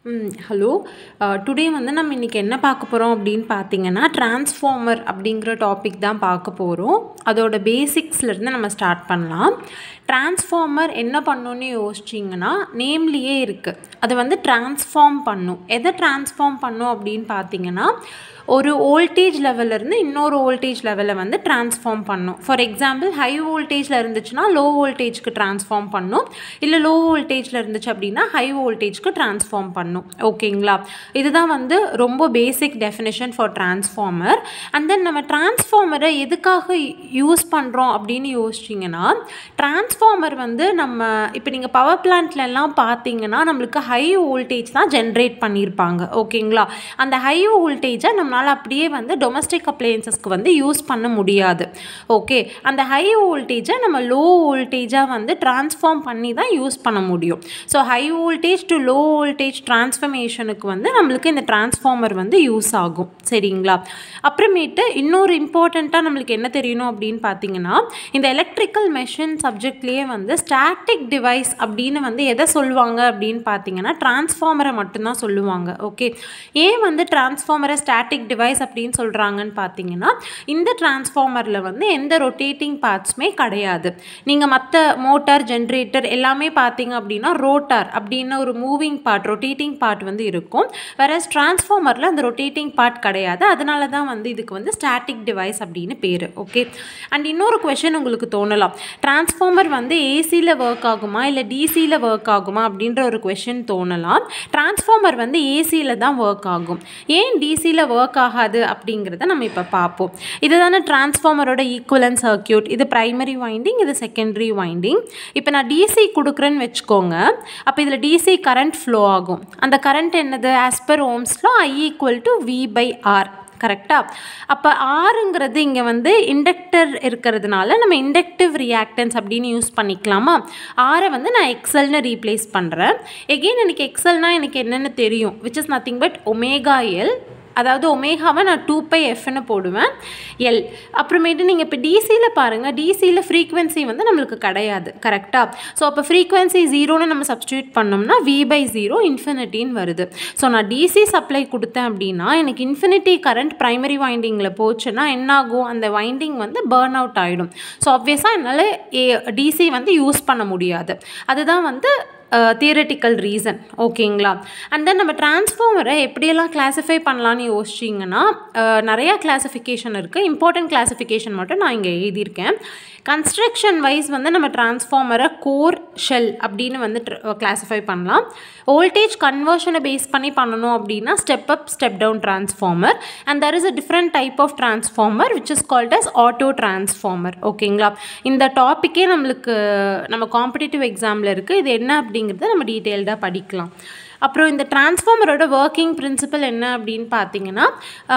ம் hello today வந்து நம்ம இன்றைக்கி என்ன பார்க்க போகிறோம் அப்படின்னு பார்த்தீங்கன்னா டிரான்ஸ்ஃபார்மர் அப்படிங்கிற டாபிக் தான் பார்க்க போகிறோம் அதோட பேசிக்ஸ்லேருந்து நம்ம ஸ்டார்ட் பண்ணலாம் டிரான்ஸ்ஃபார்மர் என்ன பண்ணுன்னு யோசிச்சிங்கன்னா நேம்லேயே இருக்குது அது வந்து டிரான்ஸ்ஃபார்ம் பண்ணும் எதை டிரான்ஸ்ஃபார்ம் பண்ணும் அப்படின்னு பார்த்தீங்கன்னா ஒரு வோல்டேஜ் லெவல்லேருந்து இன்னொரு வோல்டேஜ் லெவலை வந்து டிரான்ஸ்ஃபார்ம் பண்ணும் ஃபார் எக்ஸாம்பிள் ஹை வோல்டேஜில் இருந்துச்சுன்னா லோ வோல்டேஜ்க்கு டிரான்ஸ்ஃபார்ம் பண்ணும் இல்லை லோ வோல்டேஜில் இருந்துச்சு அப்படின்னா ஹை வோல்டேஜ்க்கு டிரான்ஸ்ஃபார்ம் பண்ணும் ஓகேங்களா இதுதான் வந்து ரொம்ப basic definition for transformer and then நம்ம டிரான்ஸ்ஃபார்மரை எதுக்காக யூஸ் பண்ணுறோம் அப்படின்னு யோசிச்சிங்கன்னா டிரான்ஸ்ஃபார்மர் வந்து நம்ம இப்போ நீங்கள் பவர் பிளான்ட்லலாம் பார்த்தீங்கன்னா நம்மளுக்கு ஹை வோல்டேஜ் தான் ஜென்ரேட் பண்ணியிருப்பாங்க ஓகேங்களா அந்த ஹை வோல்டேஜை நம்மளால் அப்படியே வந்து டொமஸ்டிக் அப்ளையன்சஸ்க்கு வந்து யூஸ் பண்ண முடியாது ஓகே அந்த ஹை வோல்டேஜை நம்ம லோ வோல்டேஜாக வந்து ட்ரான்ஸ்ஃபார்ம் பண்ணி தான் யூஸ் பண்ண முடியும் so high voltage to low voltage ட்ரான்ஸ்ஃபர்மேஷனுக்கு வந்து நம்மளுக்கு இந்த டிரான்ஸ்ஃபார்மர் வந்து யூஸ் ஆகும் சரிங்களா அப்புறமேட்டு இன்னொரு இம்பார்ட்டண்ட்டாக நம்மளுக்கு என்ன தெரியணும் அப்படின்னு பார்த்தீங்கன்னா இந்த எலக்ட்ரிக்கல் மெஷின் சப்ஜெக்ட்லேயே வந்து ஸ்டாட்டிக் டிவைஸ் அப்படின்னு வந்து எதை சொல்லுவாங்க அப்படின்னு பார்த்தீங்கன்னா டிரான்ஸ்ஃபார்மரை மட்டும்தான் சொல்லுவாங்க ஓகே ஏன் வந்து டிரான்ஸ்ஃபார்மரை ஸ்டாட்டிக் டிவைஸ் அப்படின்னு சொல்கிறாங்கன்னு பார்த்தீங்கன்னா இந்த டிரான்ஸ்ஃபார்மரில் வந்து எந்த ரொட்டேட்டிங் பார்ட்ஸுமே கிடையாது நீங்கள் மற்ற மோட்டார் ஜென்ரேட்டர் எல்லாமே பார்த்தீங்க அப்படின்னா ரோட்டார் அப்படின்னு ஒரு மூவிங் பார்ட் ரொட்டேட்டிங் பார்ட் வந்து இருக்கும் வேற டிரான்ஸ்ஃபார்மரில் அந்த ரொட்டேட்டிங் பார்ட் கிடையாது அதனால தான் வந்து இதுக்கு வந்து ஸ்டாட்டிக் டிவைஸ் அப்படின்னு பேர் ஓகே அண்ட் இன்னொரு கொஷின் உங்களுக்கு தோணலாம் டிரான்ஸ்ஃபார்மர் வந்து ஏசியில் ஒர்க் ஆகுமா இல்லை டிசியில் ஒர்க் ஆகுமா அப்படின்ற ஒரு கொஷின் தோணலாம் டிரான்ஸ்ஃபார்மர் வந்து ஏசியில் தான் ஒர்க் ஆகும் ஏன் டிசியில் ஒர்க் ஆகாது அப்படிங்கிறத நம்ம இப்போ பார்ப்போம் இதுதானே டிரான்ஸ்ஃபார்மரோட ஈக்குவலன் சர்க்கியூட் இது ப்ரைமரி வைண்டிங் இது செகண்டரி வைண்டிங் இப்போ நான் டிசி கொடுக்குறேன்னு வச்சுக்கோங்க அப்போ இதில் டிசி கரண்ட் ஃப்ளோ ஆகும் அந்த கரண்ட் என்னது as per Ohm's law I equal to V by R கரெக்டாக அப்போ ஆறுங்கிறது இங்கே வந்து இண்டக்டர் இருக்கிறதுனால நம்ம இண்டக்டிவ் ரியாக்டன்ஸ் அப்படின்னு யூஸ் பண்ணிக்கலாமா ஆரை வந்து நான் எக்ஸல்னு ரீப்ளேஸ் பண்ணுறேன் எகெயின் எனக்கு எக்ஸல்னால் எனக்கு என்னென்னு தெரியும் which is nothing but omega L அதாவது ஒமேகாவை நான் டூ பை எஃப்னு போடுவேன் எல் அப்புறமேட்டு நீங்கள் இப்போ டிசியில் பாருங்கள் டிசியில் ஃப்ரீக்வன்சி வந்து நம்மளுக்கு கிடையாது கரெக்டாக ஸோ அப்போ ஃப்ரீக்வன்சி ஜீரோன்னு நம்ம சப்ஸ்டியூட் பண்ணோம்னா வி பை ஜீரோ இன்ஃபினிட்டின்னு வருது ஸோ நான் டிசி சப்ளை கொடுத்தேன் அப்படின்னா எனக்கு இன்ஃபினிட்டி கரண்ட் ப்ரைமரி வைண்டிங்கில் போச்சுன்னா என்னாகும் அந்த வைண்டிங் வந்து பேர்ன் அவுட் ஆகிடும் ஸோ ஆப்வியஸாக என்னால் ஏ டிசி வந்து யூஸ் பண்ண முடியாது அதுதான் வந்து தியரட்டிக்கல் ரீசன் ஓகேங்களா அண்ட் தென் நம்ம டிரான்ஸ்ஃபார்மரை எப்படியெல்லாம் கிளாஸிஃபை பண்ணலான்னு யோசிச்சிங்கன்னா நிறையா கிளாஸிஃபிகேஷன் இருக்குது இம்பார்ட்டன்ட் கிளாஸிஃபிகேஷன் மட்டும் நான் இங்கே எழுதியிருக்கேன் கன்ஸ்ட்ரக்ஷன் வைஸ் வந்து நம்ம டிரான்ஸ்ஃபார்மரை கோர் ஷெல் அப்படின்னு வந்து கிளாஸிஃபை பண்ணலாம் வோல்டேஜ் கன்வர்ஷனை பேஸ் பண்ணி பண்ணணும் அப்படின்னா step up step down transformer and there is a different type of transformer which is called as auto transformer ஓகேங்களா இந்த டாப்பிக்கே நம்மளுக்கு நம்ம காம்படிட்டிவ் எக்ஸாமில் இருக்குது இது என்ன அப்படிங்கிறத நம்ம டீட்டெயில்டாக படிக்கலாம் அப்புறம் இந்த டிரான்ஸ்ஃபார்மரோட ஒர்க்கிங் பிரின்சிபல் என்ன அப்படின்னு பார்த்தீங்கன்னா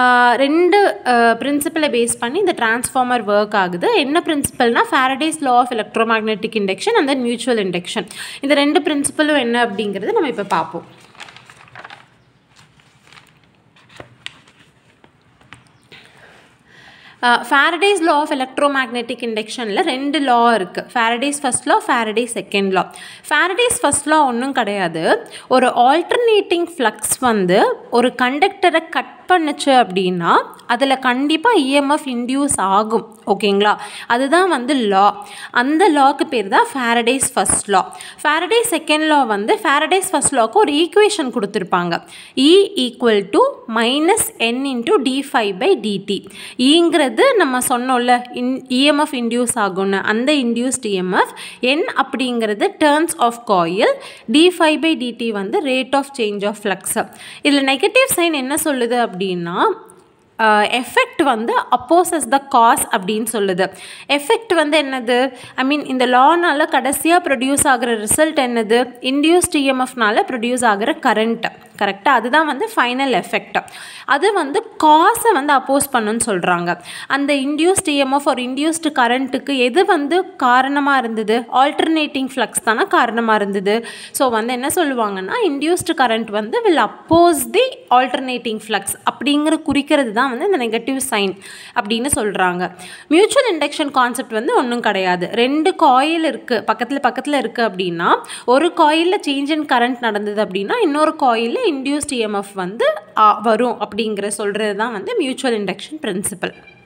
ரெண்டு பிரின்சிபலை பேஸ் பண்ணி இந்த டிரான்ஸ்ஃபார்மர் ஒர்க் ஆகுது என்ன பிரின்சிபல்னா Faraday's law of electromagnetic induction and then mutual induction இந்த ரெண்டு பிரின்சிபலும் என்ன அப்படிங்கிறத நம்ம இப்போ பார்ப்போம் Faraday's law of electromagnetic இண்டக்ஷனில் ரெண்டு லா இருக்குது Faraday's first law Faraday's second law Faraday's first law ஒன்றும் கிடையாது ஒரு ஆல்டர்னேட்டிங் ஃப்ளக்ஸ் வந்து ஒரு கண்டக்டரை கட் பண்ணுச்சு அப்படின்னா அதில் கண்டிப்பாக இஎம்எஃப் இன்டியூஸ் ஆகும் ஓகேங்களா அதுதான் வந்து லா அந்த லாக்கு பேர் தான் Faraday's first law Faraday's second law வந்து ஃபேரடேஸ் ஃபஸ்ட் லாக்கு ஒரு ஈக்குவேஷன் கொடுத்துருப்பாங்க E equal to minus N into D phi by DT ஈங்கிறது நம்ம சொன்னோம்ல இன் இஎம்எஃப் இன்டியூஸ் ஆகும்னு அந்த இன்டியூஸ்ட் இஎம்எஃப் என் அப்படிங்கிறது turns of coil D phi by DT வந்து rate of change of flux இதில் நெகட்டிவ் சைன் என்ன சொல்லுது அப்படின்னா எஃபெக்ட் வந்து அப்போசஸ் த காஸ் அப்படின்னு சொல்லுது எஃபெக்ட் வந்து என்னது ஐ மீன் இந்த லானால் கடைசியாக ப்ரொடியூஸ் ஆகிற ரிசல்ட் என்னது இன்டியூஸ்ட் இஎம்எஃப்னால ப்ரொடியூஸ் ஆகிற கரண்ட் கரெக்டாக அதுதான் வந்து ஃபைனல் எஃபெக்ட் அது வந்து காசை வந்து அப்போஸ் பண்ணுன்னு சொல்கிறாங்க அந்த இன்டியூஸ்ட் இஎம்எஃப் ஒரு இன்டியூஸ்டு கரண்ட்டுக்கு எது வந்து காரணமாக இருந்தது ஆல்டர்னேட்டிங் ஃப்ளக்ஸ் தானே காரணமாக இருந்தது ஸோ வந்து என்ன சொல்லுவாங்கன்னா இன்டியூஸ்டு கரண்ட் வந்து will oppose the alternating flux அப்படிங்கிற குறிக்கிறது தான் வந்து இந்த நெகட்டிவ் சைன் அப்படின்னு சொல்கிறாங்க மியூச்சுவல் இண்டக்ஷன் கான்செப்ட் வந்து ஒன்றும் கிடையாது ரெண்டு காயில் இருக்குது பக்கத்தில் பக்கத்தில் இருக்குது அப்படின்னா ஒரு காயிலில் சேஞ்ச் இன் கரண்ட் நடந்தது அப்படின்னா இன்னொரு காயிலில் இன்டியூஸ்ட் இஎம்எஃப் வந்து ஆ, வரும் அப்படிங்கிற சொல்கிறது தான் வந்து மியூச்சுவல் இண்டக்ஷன் பிரின்சிபல்